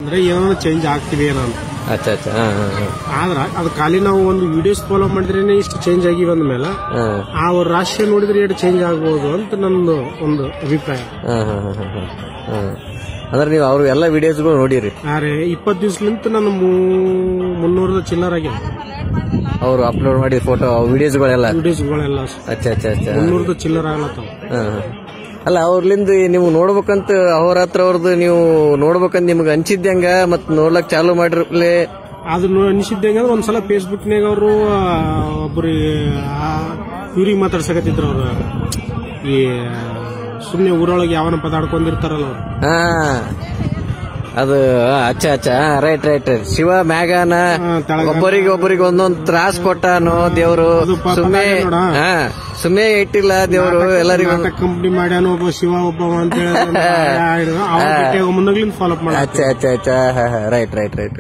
ಅಂದ್ರೆ ಏನೋ ಚೇಂಜ್ ಆಗ್ತಿದೆ ಏನೋ ಅಂತ ಅಚ್ಚಾ ಅಚ್ಚಾ ಹಾ ಹಾ ಹಾ ಆದ್ರ ಅದು ಖಾಲಿ ನಾವು ಒಂದು ವಿಡಿಯೋಸ್ ಫಾಲೋ ಮಾಡಿದ್ರೇನೆ ಇಷ್ಟು ಚೇಂಜ್ ಆಗಿ ಬಂದ ಮೇಲೆ ಹಾ ಆ ಅವ್ರ ರಾಶಿಯ ನೋಡಿದ್ರೆ ಎಷ್ಟು ಚೇಂಜ್ ಆಗ್ಬೋದು ಅಂತ ನಂದು ಒಂದು ಅಭಿಪ್ರಾಯ ಹಾ ಹಾ ಹಾ ಹಾ ಹಾ ಅಂದ್ರೆ ನೀವು ಅವ್ರ ಎಲ್ಲ ವಿಡಿಯೋಸ್ಗಳು ನೋಡಿರಿ ಆದ್ರೆ ಇಪ್ಪತ್ತು ದಿವ್ಸಲಿಂತ ನನ್ನ ಮುನ್ನೂರದ ಚಿಲ್ಲರ್ ಆಗಿದೆ ಅವ್ರು ಅಪ್ಲೋಡ್ ಮಾಡಿದ ಫೋಟೋ ವಿಡಿಯೋಸ್ಗಳೆಲ್ಲ ವಿಡಿಯೋಸ್ಗಳೆಲ್ಲ ಅಚ್ಚಾ ಅಚ್ಚಾ ಅಚ್ಚಾ ಮುನ್ನೂರದ ಚಿಲ್ಲರ್ ಆಗ್ಲತ್ತಾವ ಹಾ, ಹಾ. ಅಲ್ಲ ಅವ್ರಲಿಂದ ನೀವು ನೋಡ್ಬೇಕಂತ ಅವ್ರ ಹತ್ರ ಅವ್ರದ್ದು ನೀವು ನೋಡ್ಬೇಕಂತ ನಿಮ್ಗೆ ಅನ್ಸಿದ್ದಂಗ ಮತ್ ನೋಡ್ಲಕ್ ಚಾಲು ಮಾಡಿರ್ಲೆ ಅದು ಅನಿಸಿದ್ದಂಗೆ ಒಂದ್ಸಲ ಫೇಸ್ಬುಕ್ನಾಗ ಅವರು ಒಬ್ಬರಿಗೆ ಇವ್ರಿಗೆ ಮಾತಾಡ್ಸಕತ್ತಿದ್ರು ಅವರು ಈ ಸುಮ್ಮನೆ ಊರೊಳಗೆ ಯಾವನ ಪದಾಡ್ಕೊಂಡಿರ್ತಾರಲ್ಲ ಅವ್ರು ಹಾ ಅದು ಅಚ್ಚಾ ಅಚ್ಚಾ ರೈಟ್ ರೈಟ್ ರೈಟ್ ಶಿವ ಮ್ಯಾಗಾನ ಹಾ, ತೆಳಗ- ಒಬ್ಬರಿಗೆ ಒಬ್ಬರಿಗೆ ಒಂದೊಂದ್ ತ್ರಾಸ್ ಕೊಟ್ಟಾನು ದೇವ್ರು ಅದು ಪ- ಸುಮ್ಮನೆ ಪದ ನೋಡ. ಹಾ ಸುಮ್ಮನೆ ಇಟ್ಟಿಲ್ಲ ದೇವ್ರು ಎಲ್ಲರಿಗೂ ನಾಟಕ ಕಂಪ್ನಿ ಮಾಡ್ಯಾನ ಒಬ್ಬ ಶಿವ ಒಬ್ಬ ಅಂತ ಹೇಳಿ ಅವ್ರ ಮುಂದಾಗ್ಲಿಂದ ಫಾಲೋ ಮಾಡ ಅಚ್ಚಾ ಅಚ್ಚಾ ಅಚ್ಚಾ ರೈಟ್ ರೈಟ್ ರೈಟ್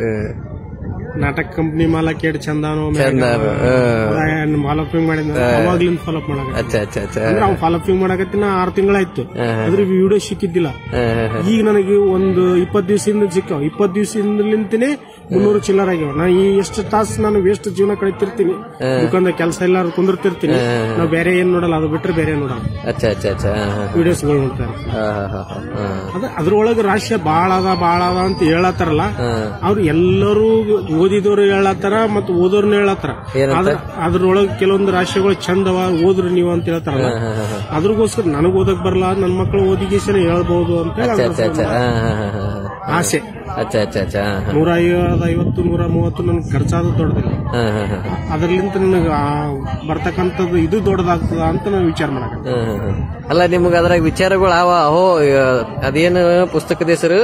ನಾಟಕ ಕಂಪ್ನಿ ಮಾಲ ಕೇಳಿ ಚಂದಾನು ಚಂದಾನು, ಹ್ಮ್. ಫಾಲೋಪಿಂಗ್ ಮಾಡಿದ ಅವಾಗ್ಲಿಂದ ಫಾಲೋ ಮಾಡಕ ಅಚ್ಚಾ ಅಚ್ಚಾ ಅಚ್ಚಾ ಅಂದ್ರೆ ಅವ್ನು ಫಾಲೋಪಿಂಗ್ ಮಾಡಕತ್ತಿನ ಆರು ತಿಂಗಳಾಯ್ತು ಅದ್ರ ವಿಡಿಯೋ ಸಿಕ್ಕಿದ್ದಿಲ್ಲ ಹಾ, ಹಾ, ಹಾ. ಈಗ ನನಗೆ ಒಂದು ಇಪ್ಪತ್ತು ದಿವಸದಿಂದ ಸಿಕ್ಕಾವ ಇಪ್ಪತ್ತು ದಿವಸದಿಂದಲಿಂತನೇ ಮುನ್ನೂರು ಚಿಲ್ಲರ್ ಆಗ್ಯಾವ ನಾ ಈ ಎಷ್ಟು ತಾಸು ನಾನು ವೇಸ್ಟ್ ಜೀವನ ಕಳಿತಿರ್ತೀನಿ ದುಕಾನ್ದಾಗ ಕೆಲಸ ಎಲ್ಲ ಕುಂದಿರ್ತಿರ್ತೀನಿ ನಾವು ಬೇರೆ ಏನ್ ನೋಡಲ್ಲ ಅದು ಬಿಟ್ರೆ ಬೇರೆ ಏನ್ ನೋಡಲ್ಲ ಅಚ್ಚಾ ಅಚ್ಚಾ ಅಚ್ಚಾ ಹಾ, ಹಾ. ವಿಡಿಯೋಸ್ಗಳು ನೋಡ್ತಾರೆ ಹಾ, ಹಾ, ಹಾ, ಹಾ, ಹಾ. ಅದ ಅದ್ರೊಳಗೆ ರಾಶಿಯ ಬಾಳ ಅದ ಬಾಳ ಅದ ಅಂತ ಹೇಳತ್ತಾರಲ್ಲ ಹಾ. ಅವ್ರು ಎಲ್ಲರೂ ಓದಿದವರು ಹೇಳತ್ತಾರ ಮತ್ತು ಓದೋರ್ನ ಹೇಳತ್ತಾರ ಏನಂತ? ಆದ್ರ ಅದ್ರೊಳಗೆ ಕೆಲವೊಂದು ರಾಶಿಗಳು ಚಂದವ ಓದ್ರಿ ನೀವು ಅಂತ ಹೇಳ್ತಾರಲ್ಲ ಹಾ, ಹಾ, ಹಾ. ಅದ್ರಗೋಸ್ಕರ ನನಗ್ ಓದಕ್ ಬರಲ್ಲ ನನ್ನ ಮಕ್ಕಳು ಓದಿಗೇಶನ್ ಹೇಳ್ಬಹುದು ಅಂತ ಹೇಳಿ ಅಚ್ಚಾ ಅದ್ರ ಅಚ್ಚಾ ಅಚ್ಚಾ ಹಾ, ಹಾ, ಹಾ, ಹಾ. ಆಸೆ ಅಚ್ಚಾ ಅಚ್ಚಾ ಅಚ್ಚಾ ಹಾ, ಹಾ. ನೂರ ಐವತ್ತು ಐವತ್ತು ನೂರ ಮೂವತ್ತು ನನ್ಗೆ ಖರ್ಚಾದ ದೊಡ್ಡದಿಲ್ಲ ಹಾ, ಹಾ, ಹಾ. ಅದರ್ಲಿಂತ ನನಗೆ ಬರ್ತಕ್ಕಂಥದ್ದು ಇದು ದೊಡ್ಡದಾಗ್ತದ ಅಂತ ನಾನು ವಿಚಾರ ಮಾಡಕ ಹಾ, ಹಾ, ಹಾ. ಅಲ್ಲ ನಿಮ್ಗೆ ಅದ್ರಾಗ ವಿಚಾರಗಳು ಅವ ಅಹೋ ಅದೇನು ಪುಸ್ತಕದ ಹೆಸರು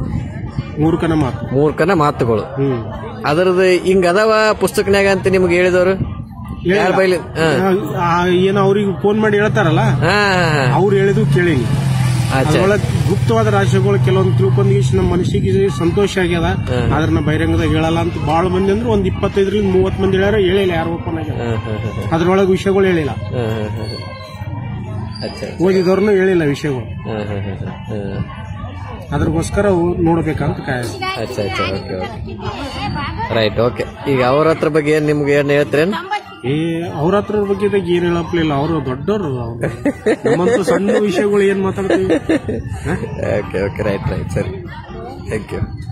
ಮೂರ್ಖನ ಮಾತು ಮೂರ್ಖನ ಮಾತುಗಳು ಹ್ಮ್ ಅದರದ್ದು ಹಿಂಗ ಅದಾವ ಪುಸ್ತಕನ್ಯಾಗ ಅಂತ ನಿಮ್ಗೆ ಹೇಳಿದವರು ಯಾರ ಬೈಲಿ ಹಾ ಆ, ಏನೋ ಅವ್ರಿಗೆ ಫೋನ್ ಮಾಡಿ ಹೇಳ್ತಾರಲ್ಲ ಹಾ ಹಾ, ಹಾ. ಅವ್ರು ಹೇಳಿದ್ರು ಕೇಳೀನಿ ಅಚ್ಚಾ ಅದ್ರೊಳಗೆ ಗುಪ್ತವಾದ ರಾಶಿಗಳು ಕೆಲವೊಂದು ತಿಳ್ಕೊಂಡಿ ನಮ್ಮ ಮನಸ್ಸಿಗೆ ಸಂತೋಷ ಆಗ್ಯದ ಆದ್ರೆ ನಾ ಬಹಿರಂಗದಾಗ ಹೇಳಲ್ಲ ಅಂತ ಬಹಳ ಮಂದಿ ಅಂದ್ರೆ ಒಂದ್ ಇಪ್ಪತ್ತೈದರಿಂದ ಮೂವತ್ ಮಂದಿ ಹೇಳ್ಯಾರ ಹೇಳಿಲ್ಲ ಯಾರು ಓಪನ್ ಆಗ್ಯಾರ ಹಾ, ಹಾ, ಹಾ, ಹಾ. ಅದ್ರೊಳಗೆ ವಿಷಯಗಳು ಹೇಳಿಲ್ಲ ಹಾ, ಹಾ, ಹಾ, ಹಾ. ಅಚ್ಚಾ ಓದಿದವ್ರನ್ನು ಹೇಳಿಲ್ಲ ವಿಷಯಗಳು ಹಾ, ಹಾ, ಹಾ, ಹಾ. ಹಾ. ಅದ್ರಗೋಸ್ಕರ ಓ- ನೋಡ್ಬೇಕಂತ ಕಾಯ ಅಚ್ಚಾ ಅಚ್ಚಾ ಓಕೆ ಓಕೆ ರೈಟ್ ಓಕೆ ಈಗ ಅವ್ರ ಹತ್ರ ಬಗ್ಗೆ ಏನ್ ನಿಮ್ಗೆ ಏನ್ ಹೇಳ್ತೀರೇನ್ ಏ ಅವ್ರ ಹತ್ರ ಬಗ್ಗೆ ಏನ್ ಹೇಳಪ್ಲಿಲ್ಲ ಅವರು ದೊಡ್ಡವರು ನಮ್ಮಂತ ಸಣ್ಣ ವಿಷಯಗಳು ಏನ್ ಮಾತಾಡ್ತೀವಿ ಓಕೆ ಓಕೆ ರೈಟ್ ರೈಟ್ ಸರಿ ಥ್ಯಾಂಕ್ ಯು